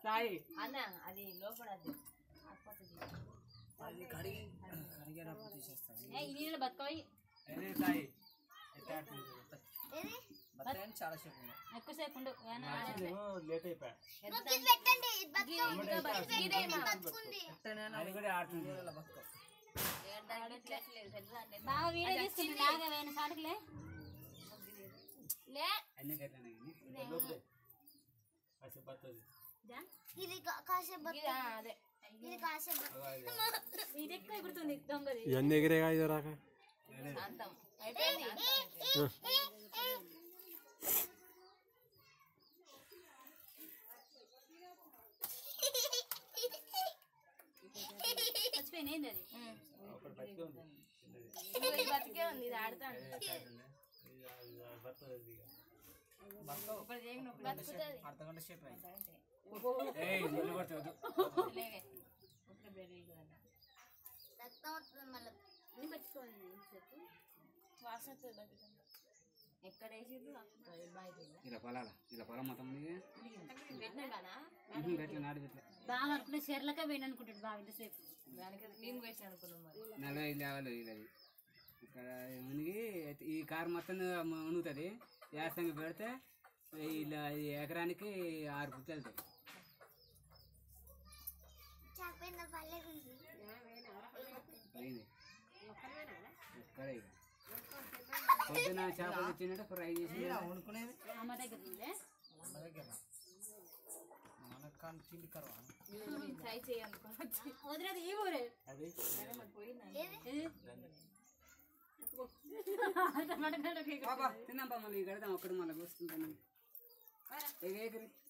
సాయి అన్న అది లోపల అది ఆకుపచ్చది. అది కడిగి కడిగేటప్పుడు తీసేస్తాను ఏ, ఈ నీళ్ళు బతకవి అదే సాయి ఎట్లా ఆడుతుంది బత్తాయి చాలా సేపు ఉంది ఎక్కువసేపు ఉండు ఏమన్నా లేట్ అయిపోయా ఎంత- పెట్టండి ఇది బతుకు. ఇదిగో బతు- ఇదే మా- బతుకుంది అది కూడా ఆడుతుంది బతుకో ఆడట్లే. బాగా వీడియో తీసుకుంటుంది బాగా వేయని సాటుకులే లే అన్ని కట్టాను లోపలే కాసేపు బతుంది జా. ఇది కా- కాసేపు బతుకు. ఇది, ఆ, అదే ఇది కాసేపు బతుకు. ఇది ఎక్కువ ఎగురుతుంది దొంగది ఇవన్నీ ఎగిరేగా ఇది రాక అంతం అయిపోయింది చచ్చిపోయింది అది ఒకటి బతికే ఉంది చిన్నది ఇదిగో ఇది బతికే ఉంది ఇది ఆడుతాడు బతుంది ఇక బతుకుతుంది అర్ధ గంట సేపు అయింది ఏయ్ నిన్ను కొట్టవద్దు లేవే ఒక్క బెర్రీ కదా రక్తం వస్తుంది మళ్ళీ నేను పెట్టుకోవాలి చెప్పు వాసన వస్తుంది బతుకుతుంది ఎక్కడ వేసిర్రు బయట ఇలా పొలాల ఇలా పొలం మొత్తం ఉంది పెట్టినా కదా గట్టిగా నాడు పెట్టలే బాగా అనుకున్న చీరలకే పోయిన అనుకుంటాడు బాగా ఇంతసేపు దానికి మేము పోయి అనుకున్నాం మరి నలభై ఐదు లేవాలి ఇలా ఇక్కడ మునిగి ఈ కారు మొత్తం మునుగుతుంది యాసంగి పెడితే ఇలా ఈ ఎకరానికి ఆరు పుట్లు వెళ్తాయి చాకపోయిన పల్లెకు ఉంది అయింది ఒక్కడే ఇక పొద్దున చేపలు తెచ్చినట్టు ఫ్రై చేసి అమ్మ దగ్గర ఉందే ట్రై చేయాలనుకోవచ్చు వదిలేదు ఈ ఊరే అది టమాటా పాపా తిన్నాం పా మళ్ళీ కడతాం ఒక్కడు మళ్ళీ వస్తుంటాను ఎగేకరి